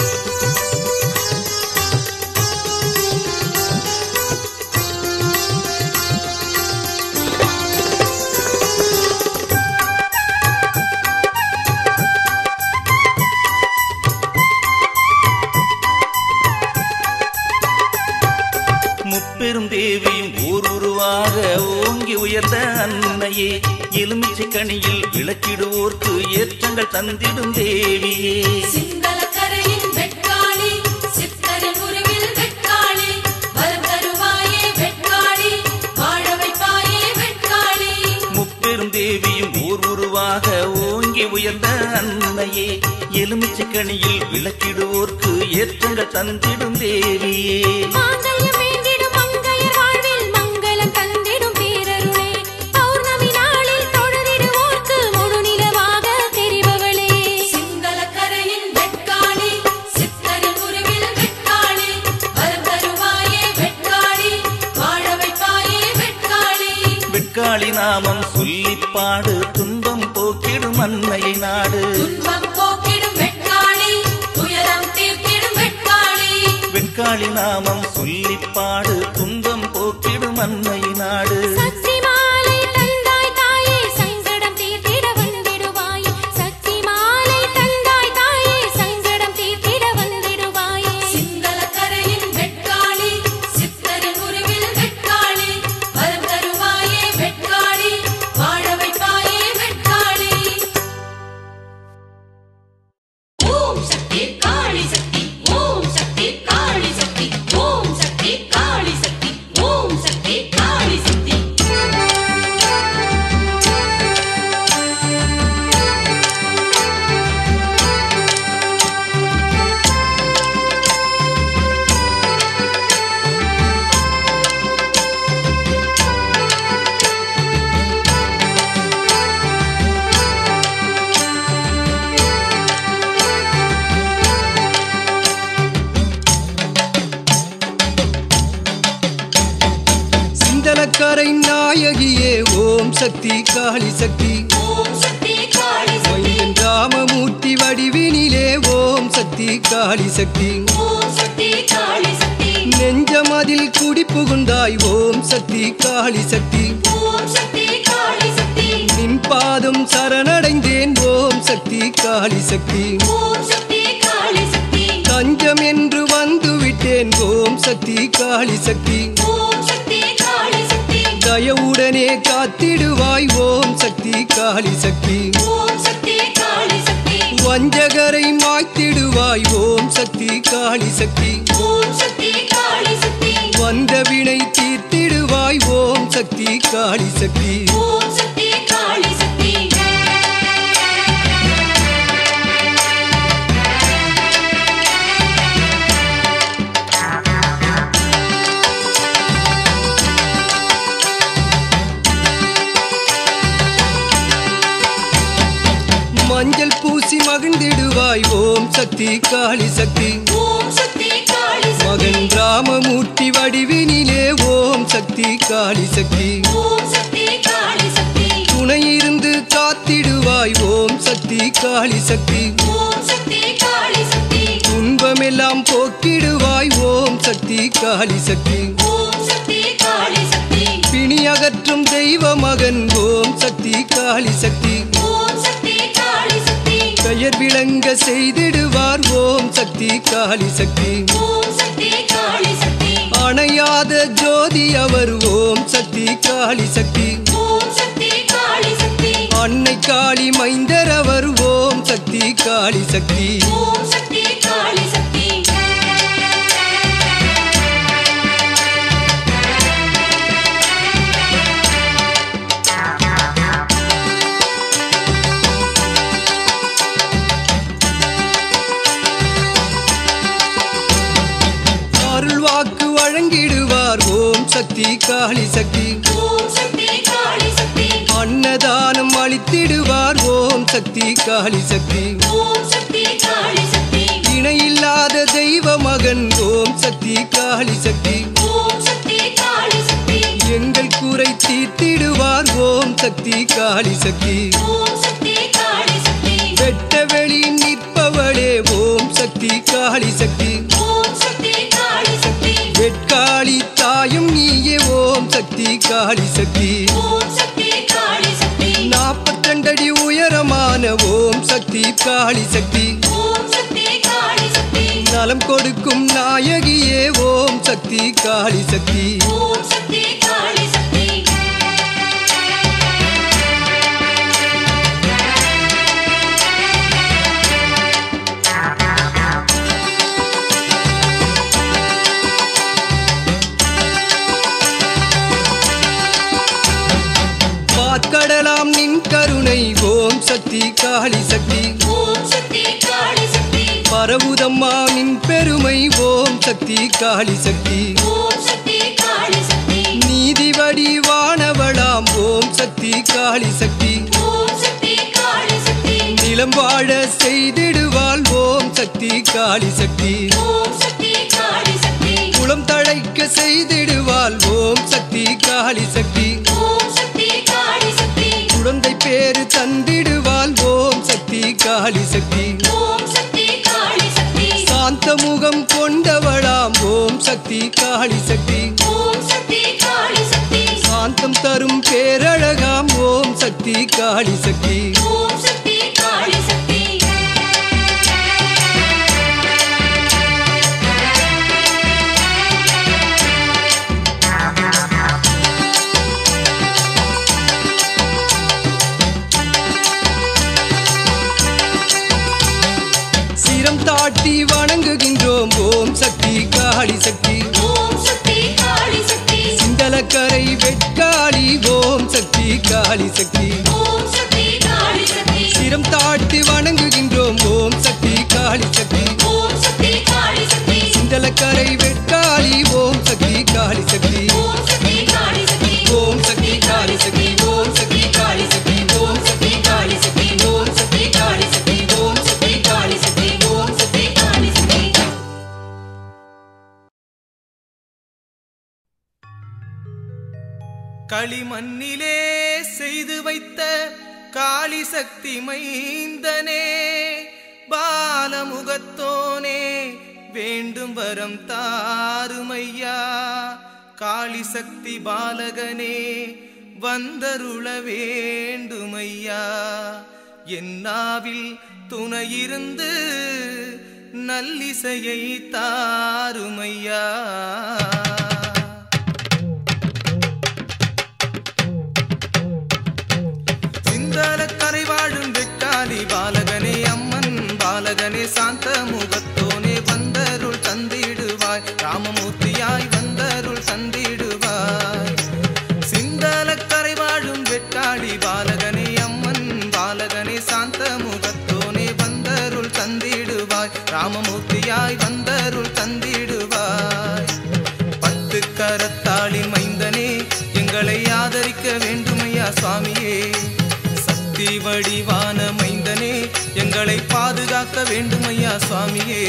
முப்பெரும் தேவியும் ஊர் உருவாக ஓங்கி உயர்ந்த அன்னையே எலுமிச்சை கனியில் விளக்கிடுவோர்க்கு ஏற்றங்கள் தந்திடும் தேவியே சிங்களக்கரையின் வெட்காளி சித்தரின் உருவில் வெட்காளி வரம் தருவாயே வெட்காளி வாழ வைப்பாயே வெட்காளி முப்பெரும் தேவியும் ஊர் உருவாக ஓங்கி உயர்ந்த அன்னையே எலுமிச்சை கனியில் விளக்கிடுவோர்க்கு ஏற்றங்கள் தந்திடும் தேவியே மாங்கல்யம் வேண்டிடும் மங்கையர் வாழ்வில் மங்களம் தந்திடும் பேரருளே பௌர்ணமி நாளில் தொழுதிடுவோர்க்கு முழு நிலவாக தெரிபவளே சிங்களக்கரையின் வெட்காளி சித்தரின் உருவில் வெட்காளி வரம் தருவாயே வெட்காளி வாழ வைப்பாயே வெட்காளி வெட்காளி நாமம் சொல்லி பாடு துன்பம் போக்கிடும் அன்னையை நாடு துன்பம் போக்கிடும் வெட்காளி துயரம் தீர்த்திடும் வெட்காளி வெட்காளி நாமம் சொல்லி பாடு துன்பம் போக்கிடும் அன்னையை நாடு சக்தி மாலை தந்தாய் தாயே சங்கடம் தீர்த்திட வந்திடுவாயே சக்தி மாலை தந்தாய் தாயே சங்கடம் தீர்த்திட வந்திடுவாயே சிங்களக்கரையின் வெட்காளி சித்தரின் உருவில் வெட்காளி வரம் தருவாயே வெட்காளி வாழ வைப்பாயே வெட்காளி சிந்தலக்கரை நாயகியே ஓம் சக்தி காளி சக்தி ஓம் சக்தி காளி சக்தி மைந்தன் ராமமூர்த்தி வடிவினிலே ஓம் சக்தி காளி சக்தி ஓம் சக்தி காளி சக்தி நெஞ்சமதில் குடி புகுந்தாய் ஓம் சக்தி காளி சக்தி ஓம் சக்தி காளி சக்தி நின் பாதம் சரணடைந்தேன் ஓம் சக்தி காளி சக்தி ஓம் சக்தி காளி சக்தி தஞ்சம் என்று வந்து விட்டேன் ஓம் சக்தி காளி சக்தி ஓம் சக்தி காளி சக்தி தயவுடனே காத்திடுவாய் ஓம் சக்தி காளி சக்தி ஓம் சக்தி காளி சக்தி வஞ்சகரை மாய்த்திடுவாய் ஓம் சக்தி காளி சக்தி ஓம் சக்தி காளி சக்தி வந்த வினை தீர்த்திடுவாய் ஓம் சக்தி காளி சக்தி ஓம் சக்தி காளி சக்தி மஞ்சள் பூசி மகிழ்ந்திடுவாய் ஓம் சக்தி காளி சக்தி ஓம் சக்தி காளி சக்தி மகன் ராமமூர்த்தி வடிவினிலே ஓம் சக்தி காளி சக்தி ஓம் சக்தி காளி சக்தி துணை இருந்து காத்திடுவாய் ஓம் சக்தி காளி சக்தி ஓம் சக்தி காளி சக்தி துன்பமெல்லாம் போக்கிடுவாய் ஓம் சக்தி காளி சக்தி ஓம் சக்தி காளி சக்தி பிணி அகற்றும் தெய்வ மகன் ஓம் சக்தி காளி சக்தி ஓம் சக்தி காளி சக்தி பெயர் விளங்க செய்திடுவார் ஓம் சக்தி காளி சக்தி ஓம் சக்தி காளி சக்தி அணையாத ஜோதி அவர் ஓம் சக்தி காளி சக்தி ஓம் சக்தி காளி சக்தி அன்னை காளி மைந்தர் அவர் ஓம் சக்தி காளி சக்தி ஓம் சக்தி காளி சக்தி அருள் வாக்கு வழங்கிடுவார் ஓம் சக்தி காளி சக்தி ஓம் சக்தி காளி சக்தி அன்னதானம் அளித்திடுவார் ஓம் சக்தி காளி சக்தி ஓம் சக்தி காளி சக்தி இணையில்லாத தெய்வ மகன் ஓம் சக்தி காளி சக்தி ஓம் சக்தி காளி சக்தி எங்கள் குறை தீர்த்திடுவார் ஓம் சக்தி காளி சக்தி ஓம் சக்தி காளி சக்தி வெட்ட வெளி நிற்பவளே ஓம் சக்தி காளி சக்தி ஓம் சக்தி காளி சக்தி வெட்காளி தாயும் நீயே ஓம் சக்தி காளி சக்தி ஓம் சக்தி காளி சக்தி நாற்பத்தண்டடி உயரமான ஓம் சக்தி காளி சக்தி ஓம் சக்தி காளி சக்தி நலம் கொடுக்கும் நாயகியே ஓம் சக்தி காளி சக்தி ஓம் சக்தி காளி சக்தி பார்க்கடலாம் நின் கருணை ஓம் சக்தி காளி சக்தி ஓம் சக்தி காளி சக்தி பரவுதம்மா நின் பெருமை ஓம் சக்தி காளி சக்தி ஓம் சக்தி காளி சக்தி நீதி வடிவானவளாம் ஓம் சக்தி காளி சக்தி ஓம் சக்தி காளி சக்தி நிலம் வாழ செய்திடுவாள் ஓம் சக்தி காளி சக்தி ஓம் சக்தி காளி சக்தி குளம் தழைக்க செய்திடுவாள் ஓம் சக்தி காளி சக்தி ஓம் சக்தி காளி சக்தி குழந்தை பேரு தந்திடுவாள் ஓம் சக்தி காளி சக்தி ஓம் சக்தி காளி சக்தி சாந்த முகம் கொண்டவளாம் ஓம் சக்தி காளி சக்தி ஓம் சக்தி காளி சக்தி சாந்தம் தரும் பேரழகாம் ஓம் சக்தி காளி சக்தி ஓம் சக்தி காளி சக்தி சிரம் தாட்டி வணங்குகின்றோம் ஓம் சக்தி காளி சக்தி ஓம் சக்தி காளி சக்தி சிந்தலக்கரை வெட்காளி ஓம் சக்தி காளி சக்தி ஓம் சக்தி காளி சக்தி சிரம் தாட்டி வணங்குகின்றோம் ஓம் சக்தி காளி சக்தி ஓம் சக்தி காளி சக்தி சிந்தலக்கரை வெட்காளி ஓம் சக்தி காளி சக்தி ஓம் சக்தி காளி சக்தி ஓம் சக்தி காளி சக்தி ஓம் சக்தி காளி சக்தி ஓம் சக்தி காளி சக்தி ஓம் சக்தி காளி சக்தி ஓம் சக்தி காளி சக்தி ஓம் சக்தி காளி சக்தி களிமண்ணிலே செய்து வைத்த காளி சக்தி மைந்தனே பாலமுகத்தோனே வேண்டும் வரம் தாருமையா காளி சக்தி பாலகனே வந்தருள வேண்டுமையா என்னாவில் துணையிருந்து நல்லிசையை தாருமையா சிந்தாலக்கரை வாழும் வெட்டாளி பாலகனே அம்மன் பாலகனே சாந்த முகத்தோனே வந்தருள் தந்திடுவாய் ராமமூர்த்தியாய் வந்தருள் தந்திடுவாய் சிந்தாலக்கரை வாழும் வெட்டாளி பாலகனே அம்மன் பாலகனே சாந்த முகத்தோனே வந்தருள் தந்திடுவாய் ராமமூர்த்தியாய் வந்தருள் தந்திடுவாய் பத்து கரத்தாளின் மைந்தனே எங்களை ஆதரிக்க வேண்டுமையா சுவாமியே சக்தி வடிவான மைந்தனே எங்களை பாதுகாக்க வேண்டுமையா சுவாமியே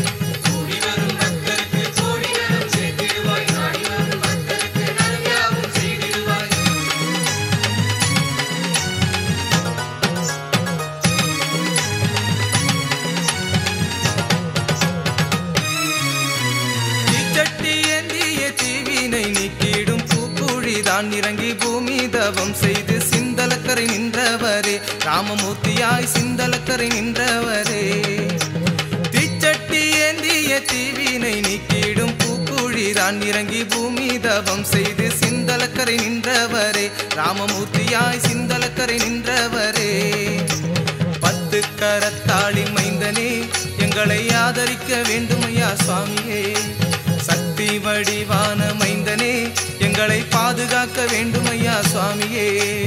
தீச்சட்டி ஏந்திய தீவினை நீக்கிடும் பூக்குழி தான் இறங்கி பூமி தவம் செய்து சிந்தலக்கரை நின்றவரே ராமமூர்த்தியாய் சிந்தலக்கரை நின்றவரே தீச்சட்டி ஏந்திய தீவினை நீக்கிடும் பூக்குழி தான் இறங்கி பூமி தவம் செய்து சிந்தலக்கரை நின்றவரே ராமமூர்த்தியாய் சிந்தலக்கரை நின்றவரே பத்து கரத்தாளின் மைந்தனே எங்களை ஆதரிக்க வேண்டுமையா சுவாமியே சக்தி வடிவான மைந்தனே எங்களை பாதுகாக்க வேண்டுமையா சுவாமியே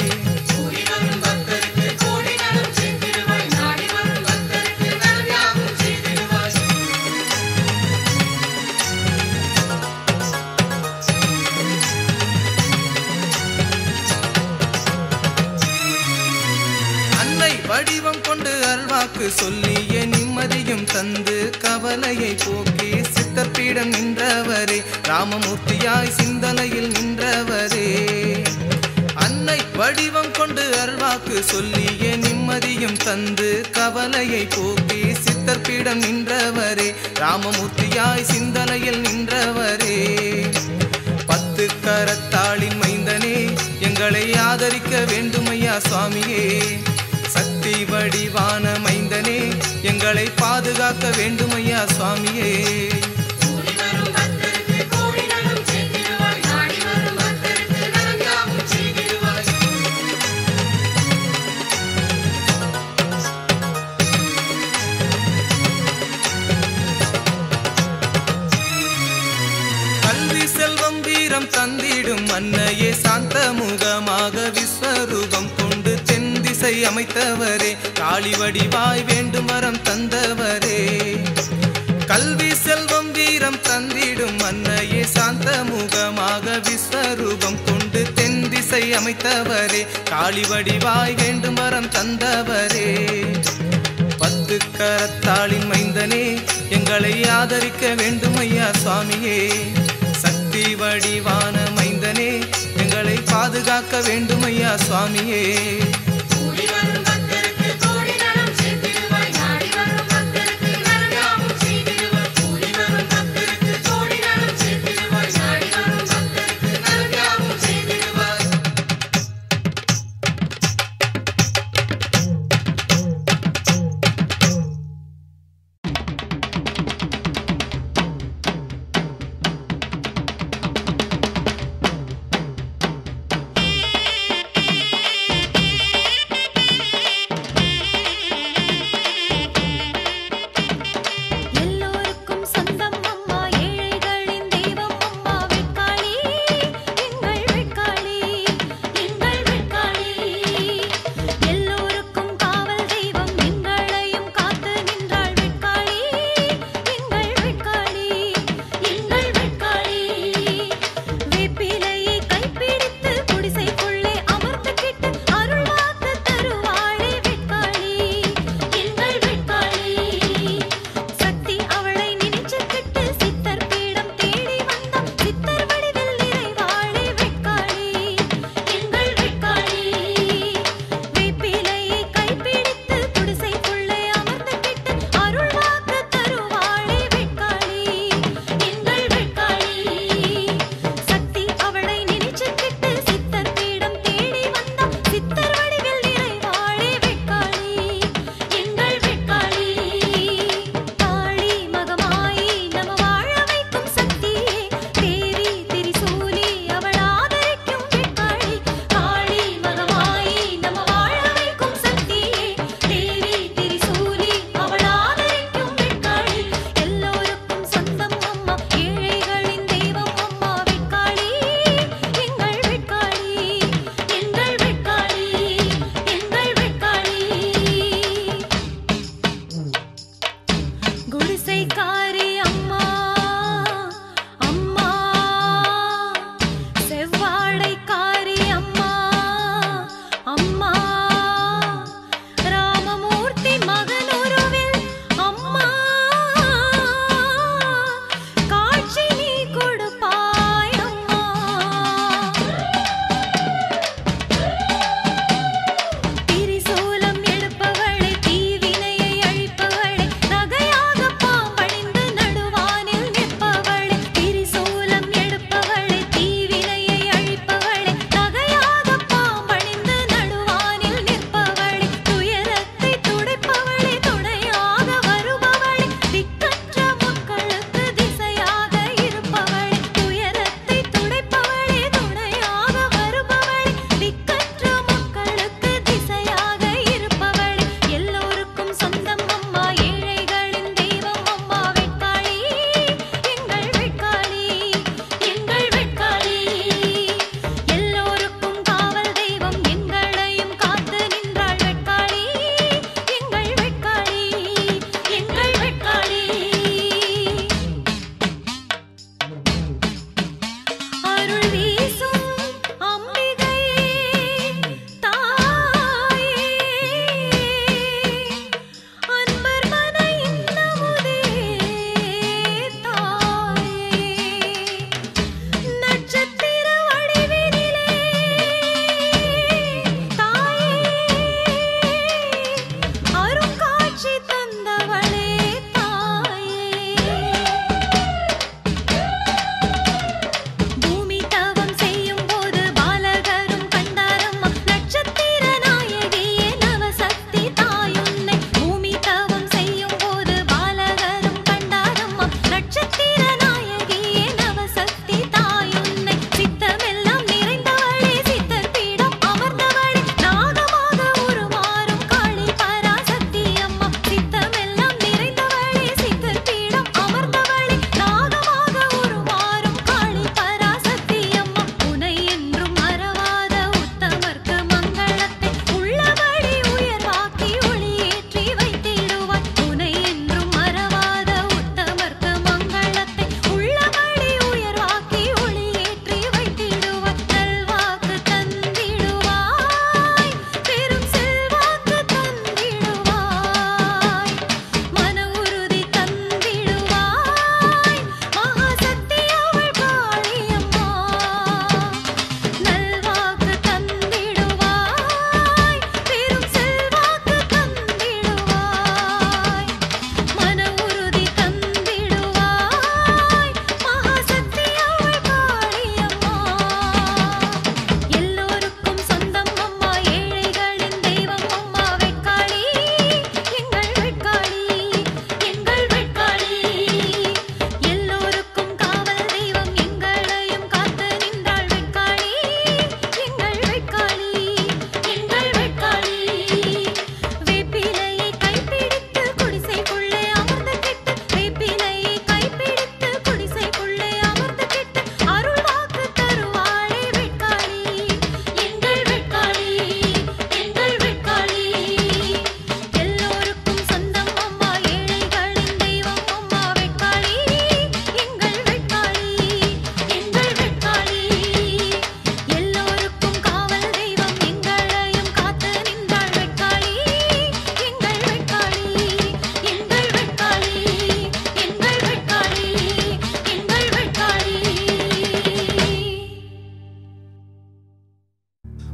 அன்னை வடிவம் கொண்டு அருள்வாக்கு சொல்லிய நிம்மதியும் தந்து கவலையை போக்கி சித்தப்பீடம் நின்றவரே ராமமூர்த்தியாய் சிந்தனையில் நின்றவரே அன்னை வடிவம் கொண்டு அருள்வாக்கு சொல்லிய நிம்மதியும் தந்து கவலையை போக்கி சித்தற்பீடம் நின்றவரே ராமமூர்த்தியாய் சிந்தனையில் நின்றவரே பத்து கரத்தாளின் மைந்தனே எங்களை ஆதரிக்க வேண்டுமையா சுவாமியே சக்தி வடிவான மைந்தனே எங்களை பாதுகாக்க வேண்டுமையா சுவாமியே கல்வி செல்வம் வீரம் தந்திடும் அன்னையே சாந்த முகமாக விஸ்வரூபம் கொண்டு தென் திசை அமைத்தவரே காளி வடிவாய் வேண்டும் வரம் தந்தவரே கல்வி செல்வம் வீரம் தந்திடும் அன்னையே சாந்த முகமாக விஸ்வரூபம் கொண்டு தென் திசை அமைத்தவரே காளி வடிவாய் வேண்டும் வரம் தந்தவரே பத்து கரத்தாளின் மைந்தனே எங்களை ஆதரிக்க வேண்டுமையா சுவாமியே சக்தி வடிவான மைந்தனே எங்களை பாதுகாக்க வேண்டுமையா சுவாமியே ஆ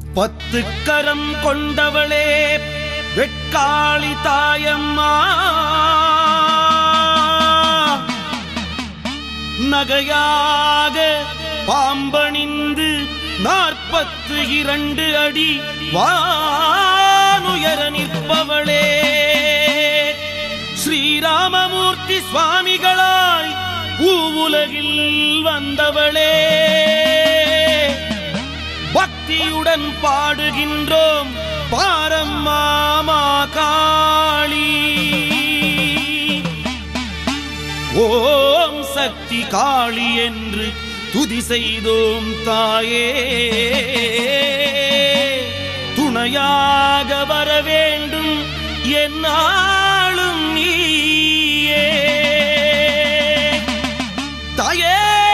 பத்து கரம் கொண்டவளே வெட்காளி தாயம்மா நகையாக பாம்பணிந்து நாற்பத்து இரண்டு அடி வானுயர நிற்பவளே ஸ்ரீராமமூர்த்தி சுவாமிகளாய் பூவுலகில் வந்தவளே பக்தியுடன் பாடுகின்றோம் பாரம்மா மா காளி ஓம் சக்தி காளி என்று துதி செய்தோம் தாயே துணையாக வர வேண்டும் என்னாலும் நீயே தாயே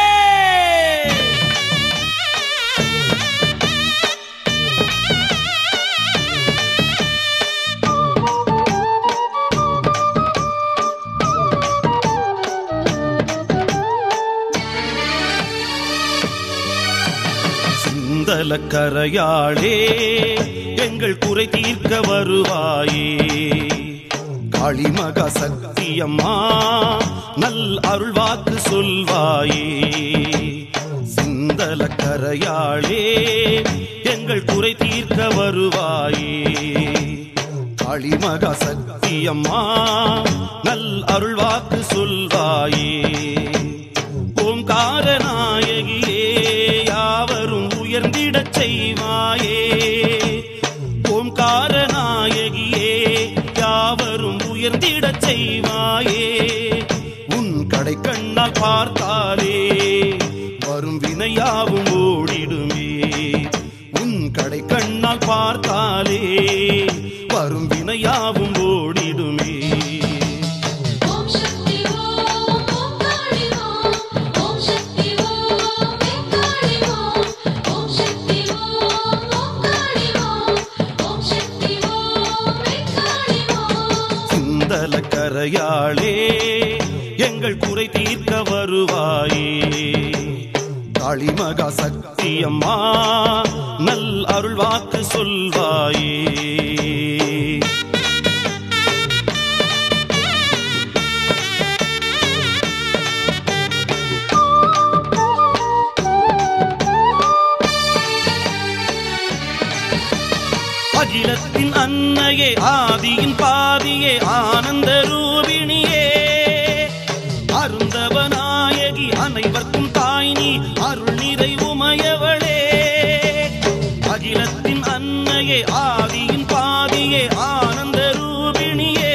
சிந்தல கரையாளே எங்கள் குறை தீர்க்க வருவாயே காளிமக சக்தியம்மா நல் அருள்வாக்கு சொல்வாயே சிந்தல கரையாளே எங்கள் குறை தீர்க்க வருவாயே காளிமக சக்தியம்மா நல் அருள்வாக்கு சொல்வாயே ஓங்கார நாயகியே யாவரும் உயர்ந்திடச் செய்வாயே ஓம்கார நாயகியே யாவரும் உயர்ந்திடச் செய்வாயே உன் கடை கண்ணால் பார்த்தாலே வரும் வினையாவும் ஓடிடுமே உன் கடை கண்ணால் பார்த்தாலே வரும் வினையாவும் ஓடிடுமே ஓம் சக்தி ஓம் ஓம் காளி ஓம் ஓம் சக்தி ஓம் ஓம் காளி ஓம் ஓம் சக்தி ஓம் ஓம் காளி ஓம் ஓம் சக்தி ஓம் ஓம் காளி ஓம் சிந்தல கரையாளே எங்கள் குறை தீர்க்க வருவாயே காளிமகா சக்தி அம்மா நல் அருள்வாக்கு சொல்வாயே அகிலத்தின் அன்னையே ஆதியின் பாதியே ஆனந்த ரூபிணியே அருந்தவநாயகி அனைவர்க்கும் தாய் நீ அருள் நிறை உமையவளே அகிலத்தின் அன்னையே ஆதியின் பாதியே ஆனந்த ரூபிணியே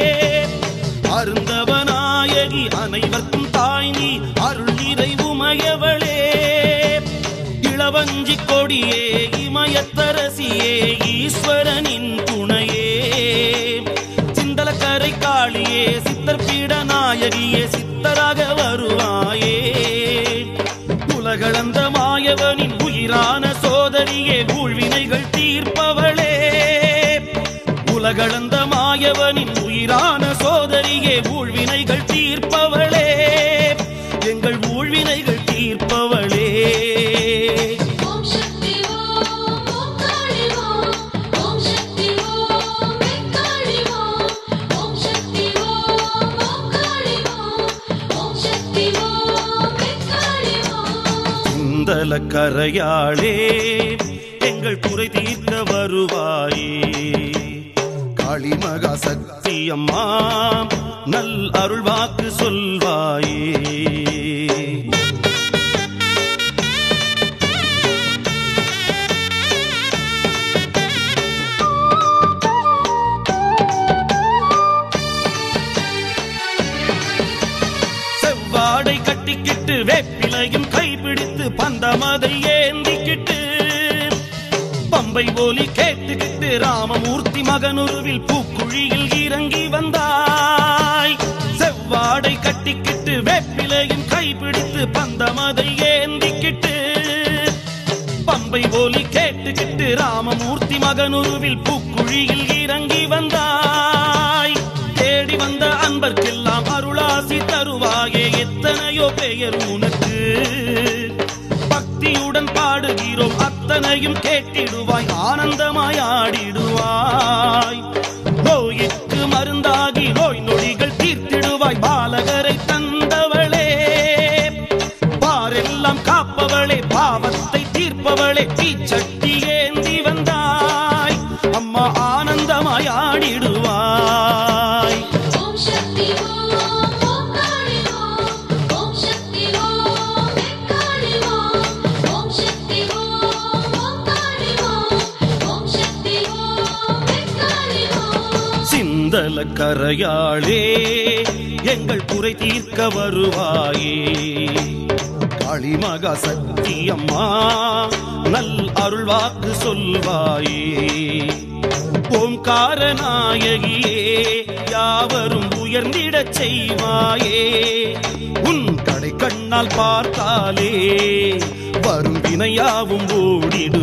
அருந்தவநாயகி அனைவர்க்கும் தாய் நீ அருள் நிறை உமையவளே இளவஞ்சி கொடியே இமயத்தரசியே ஈஸ்வரனின் துணையே சிந்தலக்கரை காளியே சித்தர்பீட நாயகியே சித்தராக வருவாயே உலகளந்த மாயவனின் உயிரான சோதரியே ஊழ்வினைகள் தீர்ப்பவளே உலகளந்த மாயவனின் உயிரான சோதரியே ஊழ்வினைகள் தீர்ப்பவளே எங்கள் ஊழ்வினைகள் தீர்ப்பவளே ஓம் சக்தி ஓம் ஓம் காளி ஓம் ஓம் சக்தி ஓம் ஓம் காளி ஓம் ஓம் சக்தி ஓம் ஓம் காளி ஓம் ஓம் சக்தி ஓம் ஓம் காளி ஓம் சுந்தல கரையாளே எங்கள் குறை தீர்க்க வருவாயே காளிமகா சக்தி அம்மா நல் அருள்வாக்கு சொல்வாயே செவ்வாடை கட்டிக்கிட்டு வேப்பிலையும் கைப்பிடித்து பந்தமதை ஏந்திக்கிட்டு பம்பை போலி கேட்டுக்கிட்டு ராமமூர்த்தி மகனுருவில் பூக்குழியில் இறங்கி வந்தாய் செவ்வாடை கட்டிக்கிட்டு வேப்பிலையும் கைப்பிடித்து பந்தமதை ஏந்திக்கிட்டு பம்பை போலி கேட்டுக்கிட்டு ராமமூர்த்தி மகனுருவில் பூக்குழியில் இறங்கி வந்தாய் தேடி வந்த அன்பர்க்கெல்லாம் அருளாசி தருவாயே எத்தனையோ பெயர் உனக்கு பக்தியுடன் பாடுகிறோம் அத்தனை அத்தனையும் கேட்டிடுவாய் ஆனந்தமாய் ஆடிடுவாய் நோய்க்கு மருந்தாகி நோய் நொடிகள் தீர்த்திடுவாய் பாலகரை தந்தவளே பாரெல்லாம் காப்பவளே பாவத்தை தீர்ப்பவளே தீச்சட்டி ஏந்தி வந்தாய் அம்மா ஆனந்தமாய் ஆடிடுவாய் ஓம் சக்தி ஓம் ஓம் காளி ஓம் ஓம் சக்தி ஓம் வெக்காளி ஓம் ஓம் சக்தி ஓம் ஓம் காளி ஓம் ஓம் சக்தி ஓம் வெக்காளி ஓம் சிந்தல கரையாளே எங்கள் குறை தீர்க்க வருவாயே காளிமகா சக்தி அம்மா நல் அருள்வாக்கு சொல்வாயே ஓம்கார நாயகியே யாவரும் உயர்ந்திடச் செய்வாயே உன் கடை கண்ணால் பார்த்தாலே வரும் வினையாவும் ஓடிடும்